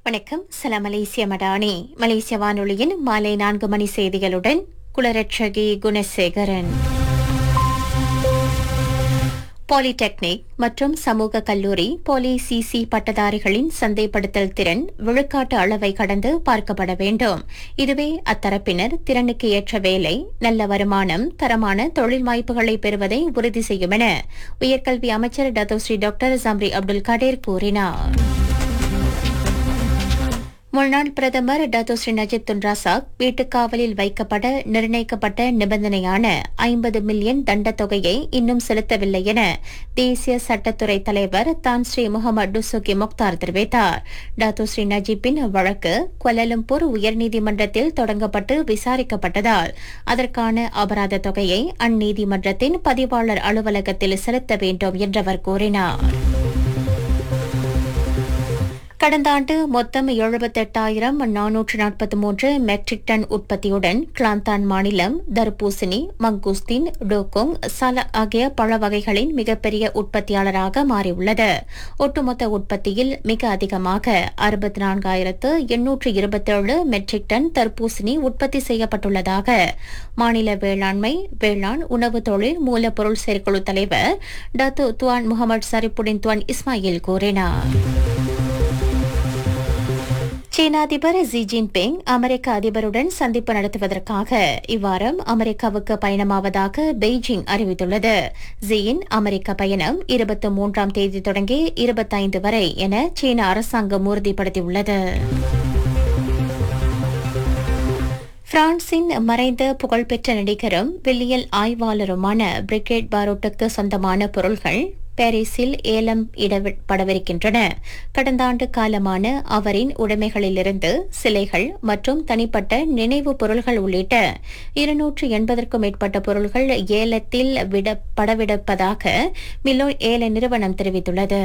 வணக்கம் சலாம் மலேசிய மடானி மலேசிய வானொலியின் மாலை நான்கு மணி செய்திகளுடன் குலரட்சகி குணசேகரன் பாலிடெக்னிக் மற்றும் சமூக கல்லூரி பாலி சிசி பட்டதாரிகளின் சந்தைப்படுத்தல் திறன் விழுக்காட்டு அளவை கடந்து பார்க்கப்பட வேண்டும் இதுவே அத்தரப்பினர் திறனுக்கு ஏற்ற வேலை நல்ல வருமானம் தரமான தொழில் வாய்ப்புகளை பெறுவதை உறுதி செய்யும் என உயர்கல்வி அமைச்சர் Dato Sri doctor Zambry Abdul Kadir கூறினார் முன்னாள் பிரதமர் டத்தோஸ்ரீ நஜிப் துன் ரசாக் வீட்டுக்காவலில் வைக்கப்பட நிர்ணயிக்கப்பட்ட நிபந்தனையான ஐம்பது மில்லியன் தண்டத் தொகையை இன்னும் செலுத்தவில்லை என தேசிய சட்டத்துறை தலைவர் தான் ஸ்ரீ முகமது டுசுகி முக்தார் தெரிவித்தார் டத்தோஸ்ரீ நஜீப்பின் வழக்கு கொலலம்பூர் உயர்நீதிமன்றத்தில் தொடங்கப்பட்டு விசாரிக்கப்பட்டதால் அதற்கான அபராத தொகையை அந்நீதிமன்றத்தின் பதிவாளர் அலுவலகத்தில் செலுத்த வேண்டும் என்றவர் கூறினார் கடந்த ஆண்டு மொத்தம் எழுபத்தெட்டாயிரம் நானூற்று நாற்பத்தி மூன்று மெட்ரிக் டன் உற்பத்தியுடன் கிளாந்தான் மாநிலம் தர்பூசணி மங்கூஸ்தீன் டோகோங் சல ஆகிய பழ வகைகளின் மிகப்பெரிய உற்பத்தியாளராக மாறியுள்ளது ஒட்டுமொத்த உற்பத்தியில் மிக அதிகமாக அறுபத்தி நான்காயிரத்து எண்ணூற்று இருபத்தேழு மெட்ரிக் டன் தர்பூசணி உற்பத்தி செய்யப்பட்டுள்ளதாக மாநில வேளாண்மை வேளாண் உணவு தொழில் மூலப்பொருள் செயற்குழு தலைவர் Datuk Tuan Muhammad Sharifuddin Tuan Ismail கூறினார் சீன அதிபர் ஜி ஜின்பிங் அமெரிக்க அதிபருடன் சந்திப்பு நடத்துவதற்காக இவ்வாரம் அமெரிக்காவுக்கு பயணமாவதாக பெய்ஜிங் அறிவித்துள்ளது ஜியின் அமெரிக்க பயணம் இருபத்தி மூன்றாம் தேதி தொடங்கி இருபத்தைந்து வரை என சீன அரசாங்கம் உறுதிப்படுத்தியுள்ளது பிரான்சின் மறைந்த புகழ்பெற்ற நடிகரும் வில்லியல் ஆய்வாளருமான பிரிகேட் பாரோட்டுக்கு சொந்தமான பொருள்கள் பாரிஸில் ஏலம் இடப்படவிருக்கின்றன கடந்த ஆண்டு காலமான அவரின் உடைமைகளிலிருந்து சிலைகள் மற்றும் தனிப்பட்ட நினைவு பொருள்கள் உள்ளிட்ட இருநூற்று எண்பதற்கும் மேற்பட்ட பொருள்கள் ஏலத்தில் விடப்படவிருப்பதாக மில்லோன் ஏல நிறுவனம் தெரிவித்துள்ளது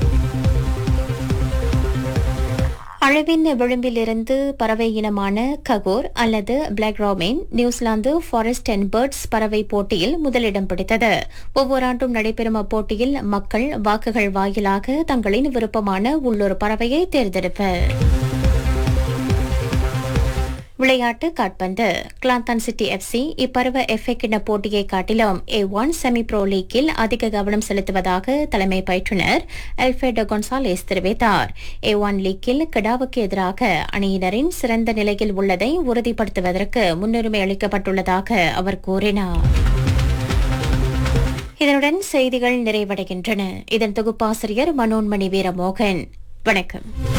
அழவின் விளிம்பிலிருந்து பறவை இனமான ககோர் அல்லது black robin New Zealand forest and birds பறவை போட்டியில் முதலிடம் பிடித்தது ஒவ்வொரு ஆண்டும் நடைபெறும் அப்போட்டியில் மக்கள் வாக்குகள் வாயிலாக தங்களின் விருப்பமான உள்ளூர் பறவையை தேர்ந்தெடுப்பர் விளையாட்டு காட்பந்து கிளாந்தான் சிட்டி எஃப்சி இப்பருவ எஃப்ஏ கிண்ண போட்டியை காட்டிலும் ஏ ஒன் செமி ப்ரோ லீக்கில் அதிக கவனம் செலுத்துவதாக தலைமை பயிற்றுநர் அல்ஃபேடோ கொன்சாலேஸ் தெரிவித்தார் ஏ ஒன் லீக்கில் கிடாவுக்கு எதிராக அணியினரின் சிறந்த நிலையில் உள்ளதை உறுதிப்படுத்துவதற்கு முன்னுரிமை அளிக்கப்பட்டுள்ளதாக அவர் கூறினார் இதனுடன் செய்திகள் நிறைவடைகின்றன இதன் தொகுப்பாசிரியர் மனோன்மணி வீரமோகன் வணக்கம்